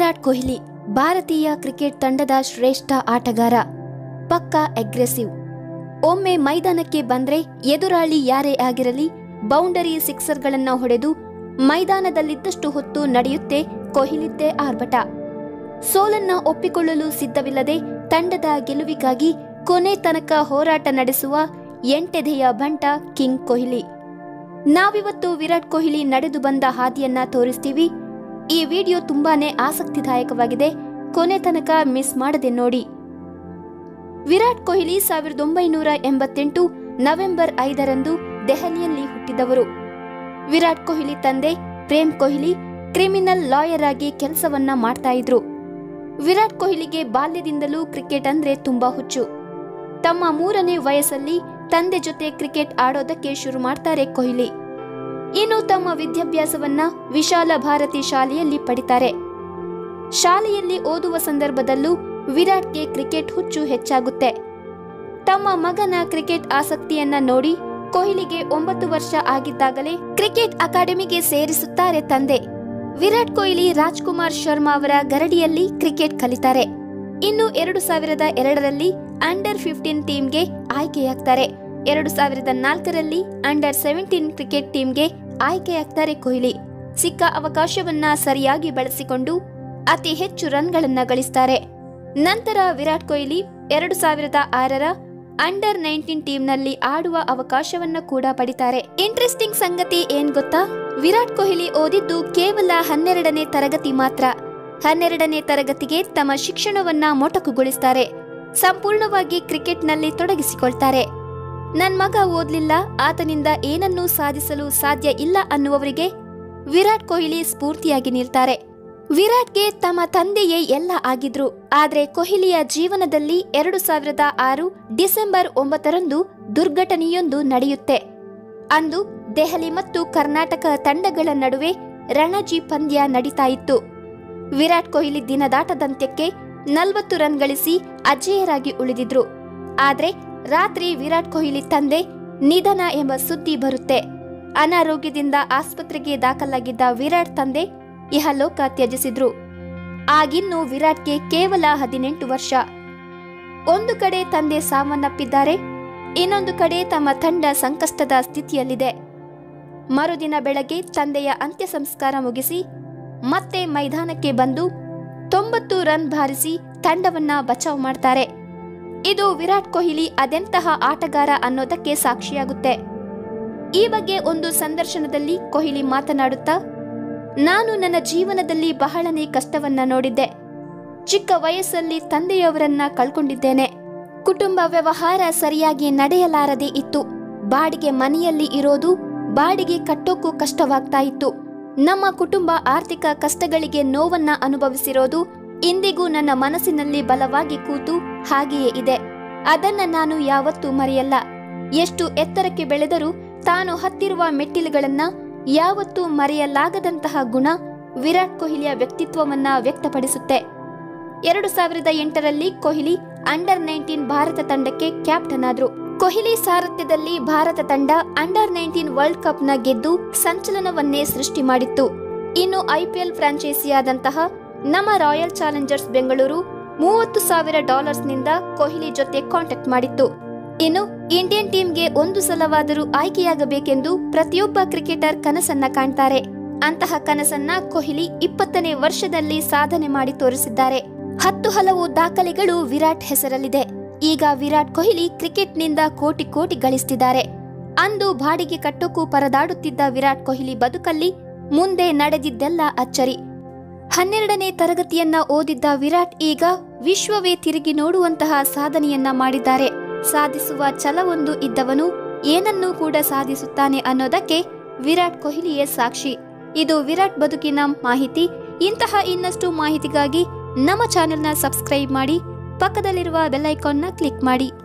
ವಿರಾಟ್ ಕೊಹ್ಲಿ ಭಾರತೀಯ ಕ್ರಿಕೆಟ್ ತಂಡದ ಶ್ರೇಷ್ಠ ಆಟಗಾರ ಪಕ್ಕಾ ಅಗ್ರೆಸಿವ್ ಒಮ್ಮೆ ಮೈದಾನಕ್ಕೆ ಬಂದ್ರೆ ಎದುರಾಳಿ ಯಾರೇ ಆಗಿರಲಿ ಬೌಂಡರಿ ಸಿಕ್ಸರ್ಗಳನ್ನ ಹೊಡೆದು ಮೈದಾನದಲ್ಲಿದ್ದಷ್ಟು ಹೊತ್ತು ನಡೆಯುತ್ತೆ ಕೊಹ್ಲಿದ್ದೇ ಆರ್ಭಟ ಸೋಲನ್ನ ಒಪ್ಪಿಕೊಳ್ಳಲು ಸಿದ್ಧವಿಲ್ಲದೆ ತಂಡದ ಗೆಲುವಿಗಾಗಿ ಕೊನೆ ತನಕ ಹೋರಾಟ ನಡೆಸುವ ಎಂಟೆದೆಯ ಬಂಟ ಕಿಂಗ್ ಕೊಹ್ಲಿ ನಾವಿವತ್ತು ವಿರಾಟ್ ಕೊಹ್ಲಿ ನಡೆದು ಬಂದ ಹಾದಿಯನ್ನ ತೋರಿಸ್ತೀವಿ ಈ ವಿಡಿಯೋ ತುಂಬಾನೇ ಆಸಕ್ತಿದಾಯಕವಾಗಿದೆ ಕೊನೆ ತನಕ ಮಿಸ್ ಮಾಡದೆ ನೋಡಿ ವಿರಾಟ್ ಕೊಹ್ಲಿ ಸಾವಿರದ ಒಂಬೈನೂರ ಎಂಬತ್ತೆಂಟು ನವೆಂಬರ್ ಐದರಂದು ದೆಹಲಿಯಲ್ಲಿ ಹುಟ್ಟಿದವರು ವಿರಾಟ್ ಕೊಹ್ಲಿ ತಂದೆ ಪ್ರೇಮ್ ಕೊಹ್ಲಿ ಕ್ರಿಮಿನಲ್ ಲಾಯರ್ ಆಗಿ ಕೆಲಸವನ್ನ ಮಾಡ್ತಾ ಇದ್ರು ವಿರಾಟ್ ಕೊಹ್ಲಿಗೆ ಬಾಲ್ಯದಿಂದಲೂ ಕ್ರಿಕೆಟ್ ಅಂದ್ರೆ ತುಂಬಾ ಹುಚ್ಚು ತಮ್ಮ ಮೂರನೇ ವಯಸ್ಸಲ್ಲಿ ತಂದೆ ಜೊತೆ ಕ್ರಿಕೆಟ್ ಆಡೋದಕ್ಕೆ ಶುರು ಮಾಡ್ತಾರೆ ಕೊಹ್ಲಿ ಇನ್ನು ತಮ್ಮ ವಿದ್ಯಾಭ್ಯಾಸವನ್ನ ವಿಶಾಲ ಭಾರತಿ ಶಾಲೆಯಲ್ಲಿ ಪಡಿತಾರೆ ಶಾಲೆಯಲ್ಲಿ ಓದುವ ಸಂದರ್ಭದಲ್ಲೂ ವಿರಾಟ್ಗೆ ಕ್ರಿಕೆಟ್ ಹುಚ್ಚು ಹೆಚ್ಚಾಗುತ್ತೆ ತಮ್ಮ ಮಗನ ಕ್ರಿಕೆಟ್ ಆಸಕ್ತಿಯನ್ನ ನೋಡಿ ಕೊಹ್ಲಿಗೆ ಒಂಬತ್ತು ವರ್ಷ ಆಗಿದ್ದಾಗಲೇ ಕ್ರಿಕೆಟ್ ಅಕಾಡೆಮಿಗೆ ಸೇರಿಸುತ್ತಾರೆ ತಂದೆ ವಿರಾಟ್ ಕೊಹ್ಲಿ ರಾಜ್ಕುಮಾರ್ ಶರ್ಮಾ ಅವರ ಗರಡಿಯಲ್ಲಿ ಕ್ರಿಕೆಟ್ ಕಲಿತಾರೆ ಇನ್ನು ಎರಡು ಸಾವಿರದ ಎರಡರಲ್ಲಿ ಅಂಡರ್ ಫಿಫ್ಟೀನ್ ಟೀಮ್ಗೆ ಆಯ್ಕೆಯಾಗ್ತಾರೆ ಎರಡು ಸಾವಿರದ ನಾಲ್ಕರಲ್ಲಿ ಅಂಡರ್ ಸೆವೆಂಟೀನ್ ಕ್ರಿಕೆಟ್ ಟೀಮ್ಗೆ ಆಯ್ಕೆಯಾಗ್ತಾರೆ ಕೊಹ್ಲಿ ಸಿಕ್ಕ ಅವಕಾಶವನ್ನ ಸರಿಯಾಗಿ ಬಳಸಿಕೊಂಡು ಅತಿ ಹೆಚ್ಚು ರನ್ಗಳನ್ನ ಗಳಿಸ್ತಾರೆ ನಂತರ ವಿರಾಟ್ ಕೊಹ್ಲಿ ಎರಡು ಸಾವಿರದ ಆರರ ಅಂಡರ್ ನೈನ್ಟೀನ್ ಟೀಮ್ನಲ್ಲಿ ಆಡುವ ಅವಕಾಶವನ್ನ ಕೂಡ ಪಡಿತಾರೆ ಇಂಟ್ರೆಸ್ಟಿಂಗ್ ಸಂಗತಿ ಏನ್ ಗೊತ್ತಾ ವಿರಾಟ್ ಕೊಹ್ಲಿ ಓದಿದ್ದು ಕೇವಲ ಹನ್ನೆರಡನೇ ತರಗತಿ ಮಾತ್ರ ಹನ್ನೆರಡನೇ ತರಗತಿಗೆ ತಮ್ಮ ಶಿಕ್ಷಣವನ್ನ ಮೊಟಕುಗೊಳಿಸ್ತಾರೆ ಸಂಪೂರ್ಣವಾಗಿ ಕ್ರಿಕೆಟ್ನಲ್ಲಿ ತೊಡಗಿಸಿಕೊಳ್ತಾರೆ ನನ್ ಮಗ ಓದ್ಲಿಲ್ಲ ಆತನಿಂದ ಏನನ್ನೂ ಸಾಧಿಸಲು ಸಾಧ್ಯ ಇಲ್ಲ ಅನ್ನುವವರಿಗೆ ವಿರಾಟ್ ಕೊಹ್ಲಿ ಸ್ಫೂರ್ತಿಯಾಗಿ ನಿಲ್ತಾರೆ ವಿರಾಟ್ಗೆ ತಮ್ಮ ತಂದೆಯೇ ಎಲ್ಲ ಆಗಿದ್ರು ಆದ್ರೆ ಕೊಹ್ಲಿಯ ಜೀವನದಲ್ಲಿ ಎರಡು ಸಾವಿರದ ಆರು ಡಿಸೆಂಬರ್ ಒಂಬತ್ತರಂದು ದುರ್ಘಟನೆಯೊಂದು ನಡೆಯುತ್ತೆ ಅಂದು ದೆಹಲಿ ಮತ್ತು ಕರ್ನಾಟಕ ತಂಡಗಳ ನಡುವೆ ರಣಜಿ ಪಂದ್ಯ ನಡೀತಾ ಇತ್ತು ವಿರಾಟ್ ಕೊಹ್ಲಿ ದಿನದಾಟದಂತ್ಯಕ್ಕೆ ನಲವತ್ತು ರನ್ ಗಳಿಸಿ ಅಜೇಯರಾಗಿ ಉಳಿದಿದ್ರು ಆದ್ರೆ ರಾತ್ರಿ ವಿರಾಟ್ ಕೊಹ್ಲಿ ತಂದೆ ನಿಧನ ಎಂಬ ಸುದ್ದಿ ಬರುತ್ತೆ ಅನಾರೋಗ್ಯದಿಂದ ಆಸ್ಪತ್ರೆಗೆ ದಾಖಲಾಗಿದ್ದ ವಿರಾಟ್ ತಂದೆ ಇಹಲೋಕ ತ್ಯಜಿಸಿದ್ರು ಆಗಿನ್ನು ವಿರಾಟ್ಗೆ ಕೇವಲ ಹದಿನೆಂಟು ವರ್ಷ ಒಂದು ಕಡೆ ತಂದೆ ಸಾವನ್ನಪ್ಪಿದ್ದಾರೆ ಇನ್ನೊಂದು ಕಡೆ ತಮ್ಮ ತಂಡ ಸಂಕಷ್ಟದ ಸ್ಥಿತಿಯಲ್ಲಿದೆ ಮರುದಿನ ಬೆಳಗ್ಗೆ ತಂದೆಯ ಅಂತ್ಯ ಸಂಸ್ಕಾರ ಮುಗಿಸಿ ಮತ್ತೆ ಮೈದಾನಕ್ಕೆ ಬಂದು ತೊಂಬತ್ತು ರನ್ ಬಾರಿಸಿ ತಂಡವನ್ನ ಬಚಾವ್ ಮಾಡ್ತಾರೆ ಇದು ವಿರಾಟ್ ಕೊಹ್ಲಿ ಅದೆಂತಹ ಆಟಗಾರ ಅನ್ನೋದಕ್ಕೆ ಸಾಕ್ಷಿಯಾಗುತ್ತೆ ಈ ಬಗ್ಗೆ ಒಂದು ಸಂದರ್ಶನದಲ್ಲಿ ಕೊಹ್ಲಿ ಮಾತನಾಡುತ್ತಾ ನಾನು ನನ್ನ ಜೀವನದಲ್ಲಿ ಬಹಳನೇ ಕಷ್ಟವನ್ನ ನೋಡಿದ್ದೆ ಚಿಕ್ಕ ವಯಸ್ಸಲ್ಲಿ ತಂದೆಯವರನ್ನ ಕಳ್ಕೊಂಡಿದ್ದೇನೆ ಕುಟುಂಬ ವ್ಯವಹಾರ ಸರಿಯಾಗಿ ನಡೆಯಲಾರದೆ ಇತ್ತು ಬಾಡಿಗೆ ಮನೆಯಲ್ಲಿ ಇರೋದು ಬಾಡಿಗೆ ಕಟ್ಟೋಕ್ಕೂ ಕಷ್ಟವಾಗ್ತಾ ಇತ್ತು ನಮ್ಮ ಕುಟುಂಬ ಆರ್ಥಿಕ ಕಷ್ಟಗಳಿಗೆ ನೋವನ್ನ ಅನುಭವಿಸಿರೋದು ಇಂದಿಗೂ ನನ್ನ ಮನಸ್ಸಿನಲ್ಲಿ ಬಲವಾಗಿ ಕೂತು ಹಾಗೆಯೇ ಇದೆ ಅದನ್ನ ನಾನು ಯಾವತ್ತೂ ಮರೆಯಲ್ಲ ಎಷ್ಟು ಎತ್ತರಕ್ಕೆ ಬೆಳೆದರೂ ತಾನು ಹತ್ತಿರುವ ಮೆಟ್ಟಿಲುಗಳನ್ನ ಯಾವತ್ತೂ ಮರೆಯಲಾಗದಂತಹ ಗುಣ ವಿರಾಟ್ ಕೊಹ್ಲಿಯ ವ್ಯಕ್ತಿತ್ವವನ್ನ ವ್ಯಕ್ತಪಡಿಸುತ್ತೆ ಎರಡು ಸಾವಿರದ ಎಂಟರಲ್ಲಿ ಕೊಹ್ಲಿ ಅಂಡರ್ ನೈನ್ಟೀನ್ ಭಾರತ ತಂಡಕ್ಕೆ ಕ್ಯಾಪ್ಟನ್ ಆದ್ರು ಕೊಹ್ಲಿ ಸಾರಥ್ಯದಲ್ಲಿ ಭಾರತ ತಂಡ ಅಂಡರ್ ನೈನ್ಟೀನ್ ವರ್ಲ್ಡ್ ಕಪ್ನ ಗೆದ್ದು ಸಂಚಲನವನ್ನೇ ಸೃಷ್ಟಿ ಮಾಡಿತ್ತು ಇನ್ನು ಐಪಿಎಲ್ ಫ್ರಾಂಚೈಸಿಯಾದಂತಹ ನಮ್ಮ ರಾಯಲ್ ಚಾಲೆಂಜರ್ಸ್ ಬೆಂಗಳೂರು ಮೂವತ್ತು ಸಾವಿರ ಡಾಲರ್ಸ್ನಿಂದ ಕೊಹ್ಲಿ ಜೊತೆ ಕಾಂಟ್ಯಾಕ್ಟ್ ಮಾಡಿತ್ತು ಇನ್ನು ಇಂಡಿಯನ್ ಟೀಮ್ಗೆ ಒಂದು ಸಲವಾದರೂ ಆಯ್ಕೆಯಾಗಬೇಕೆಂದು ಪ್ರತಿಯೊಬ್ಬ ಕ್ರಿಕೆಟರ್ ಕನಸನ್ನ ಕಾಣ್ತಾರೆ ಅಂತಹ ಕನಸನ್ನ ಕೊಹ್ಲಿ ಇಪ್ಪತ್ತನೇ ವರ್ಷದಲ್ಲಿ ಸಾಧನೆ ಮಾಡಿ ತೋರಿಸಿದ್ದಾರೆ ಹತ್ತು ಹಲವು ದಾಖಲೆಗಳು ವಿರಾಟ್ ಹೆಸರಲ್ಲಿದೆ ಈಗ ವಿರಾಟ್ ಕೊಹ್ಲಿ ಕ್ರಿಕೆಟ್ನಿಂದ ಕೋಟಿ ಕೋಟಿ ಗಳಿಸ್ತಿದ್ದಾರೆ ಅಂದು ಬಾಡಿಗೆ ಕಟ್ಟೋಕ್ಕೂ ಪರದಾಡುತ್ತಿದ್ದ ವಿರಾಟ್ ಕೊಹ್ಲಿ ಬದುಕಲ್ಲಿ ಮುಂದೆ ನಡೆದಿದ್ದೆಲ್ಲ ಅಚ್ಚರಿ ಹನ್ನೆರಡನೇ ತರಗತಿಯನ್ನ ಓದಿದ್ದ ವಿರಾಟ್ ಈಗ ವಿಶ್ವವೇ ತಿರುಗಿ ನೋಡುವಂತಹ ಸಾಧನೆಯನ್ನ ಮಾಡಿದ್ದಾರೆ ಸಾಧಿಸುವ ಛಲವೊಂದು ಇದ್ದವನು ಏನನ್ನೂ ಕೂಡ ಸಾಧಿಸುತ್ತಾನೆ ಅನ್ನೋದಕ್ಕೆ ವಿರಾಟ್ ಕೊಹ್ಲಿಯೇ ಸಾಕ್ಷಿ ಇದು ವಿರಾಟ್ ಬದುಕಿನ ಮಾಹಿತಿ ಇಂತಹ ಇನ್ನಷ್ಟು ಮಾಹಿತಿಗಾಗಿ ನಮ್ಮ ಚಾನೆಲ್ನ ಸಬ್ಸ್ಕ್ರೈಬ್ ಮಾಡಿ ಪಕ್ಕದಲ್ಲಿರುವ ಬೆಲ್ ಐಕಾನ್ನ ಕ್ಲಿಕ್ ಮಾಡಿ